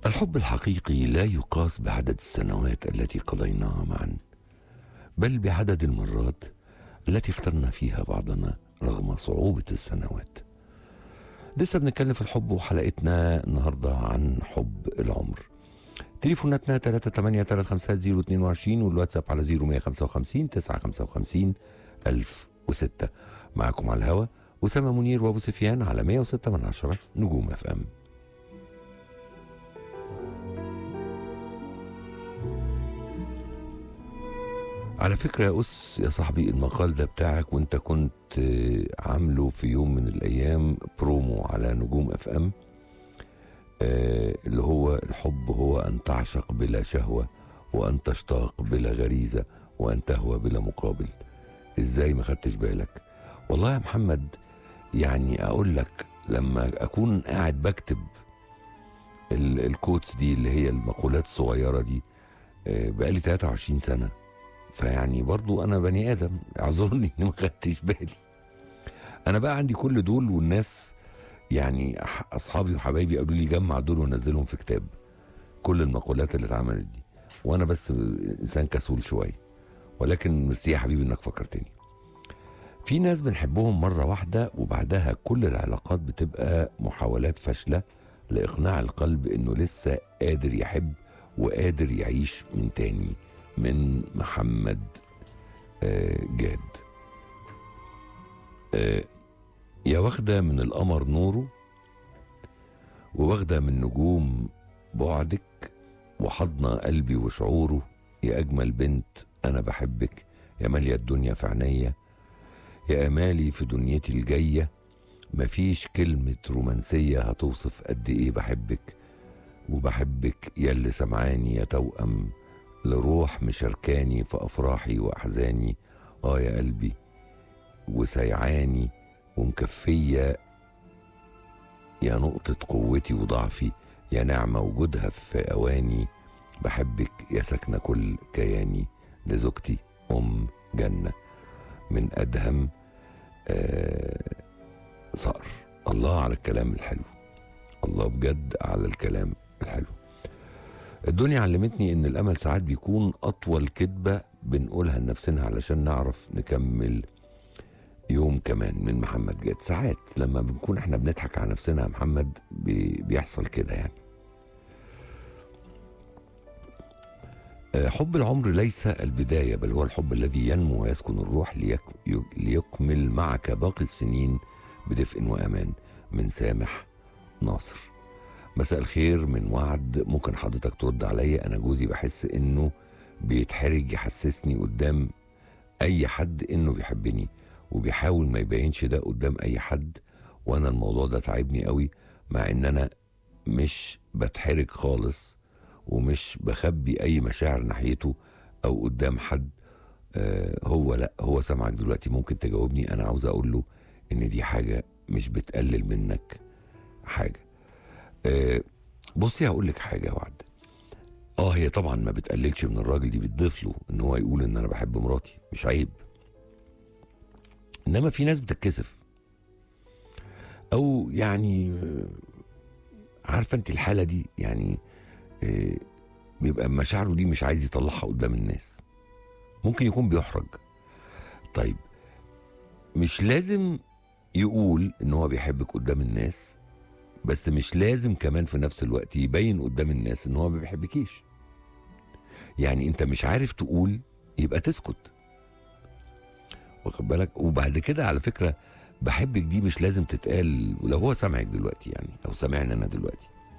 الحب الحقيقي لا يقاس بعدد السنوات التي قضيناها معا بل بعدد المرات التي اخترنا فيها بعضنا رغم صعوبة السنوات لسه بنتكلم في الحب وحلقتنا النهاردة عن حب العمر تليفوناتنا 383 والواتساب على 0155 955 1006 معكم على الهوا أسامة منير وأبو سفيان على 106 من عشرة نجوم اف ام على فكرة يا أس يا صاحبي المقال ده بتاعك وانت كنت آه، عامله في يوم من الأيام برومو على نجوم اف ام آه، اللي هو الحب هو أن تعشق بلا شهوة وأن تشتاق بلا غريزة وأن تهوى بلا مقابل إزاي ما خدتش بالك والله يا محمد يعني أقول لك لما أكون قاعد بكتب ال- الكوتس دي اللي هي المقولات الصغيرة دي آه، بقالي 23 سنة فيعني برضو انا بني ادم اعذرني اني ما خدتش بالي انا بقى عندي كل دول والناس يعني أح- اصحابي وحبايبي قالوا لي جمع دول ونزلهم في كتاب كل المقولات اللي اتعملت دي وانا بس انسان كسول شويه ولكن ميرسي يا حبيبي انك فكرتني في ناس بنحبهم مرة واحدة وبعدها كل العلاقات بتبقى محاولات فاشلة لإقناع القلب إنه لسه قادر يحب وقادر يعيش من تاني من محمد آه، جاد آه، يا واخدة من القمر نوره وواخدة من نجوم بعدك وحضنة قلبي وشعوره يا أجمل بنت أنا بحبك يا مالية الدنيا في عينيا يا أمالي في دنيتي الجاية مفيش كلمة رومانسية هتوصف قد إيه بحبك وبحبك يا اللي سمعاني يا توأم لروح مشاركاني في أفراحي وأحزاني آه يا قلبي وسيعاني ومكفية يا نقطة قوتي وضعفي يا نعمة وجودها في أواني بحبك يا سكنة كل كياني لزوجتي أم جنة من أدهم آه صقر الله على الكلام الحلو الله بجد على الكلام الحلو الدنيا علمتني ان الامل ساعات بيكون اطول كذبه بنقولها لنفسنا علشان نعرف نكمل يوم كمان من محمد جاد ساعات لما بنكون احنا بنضحك على نفسنا يا محمد بي- بيحصل كده يعني آه، حب العمر ليس البداية بل هو الحب الذي ينمو ويسكن الروح ليك ليكمل معك باقي السنين بدفء وأمان من سامح ناصر مساء الخير من وعد ممكن حضرتك ترد عليا انا جوزي بحس انه بيتحرج يحسسني قدام اي حد انه بيحبني وبيحاول ما يبينش ده قدام اي حد وانا الموضوع ده تعبني قوي مع ان انا مش بتحرج خالص ومش بخبي اي مشاعر ناحيته او قدام حد آه هو لا هو سامعك دلوقتي ممكن تجاوبني انا عاوز اقول له ان دي حاجه مش بتقلل منك حاجه آه، بصي هقول لك حاجه يا وعد اه هي طبعا ما بتقللش من الراجل دي بتضيف له ان هو يقول ان انا بحب مراتي مش عيب انما في ناس بتتكسف او يعني آه، عارفه انت الحاله دي يعني آه، بيبقى مشاعره دي مش عايز يطلعها قدام الناس ممكن يكون بيحرج طيب مش لازم يقول ان هو بيحبك قدام الناس بس مش لازم كمان في نفس الوقت يبين قدام الناس ان هو ما بيحبكيش يعني انت مش عارف تقول يبقى تسكت واخد بالك وبعد كده على فكره بحبك دي مش لازم تتقال ولو هو سامعك دلوقتي يعني او سامعني انا دلوقتي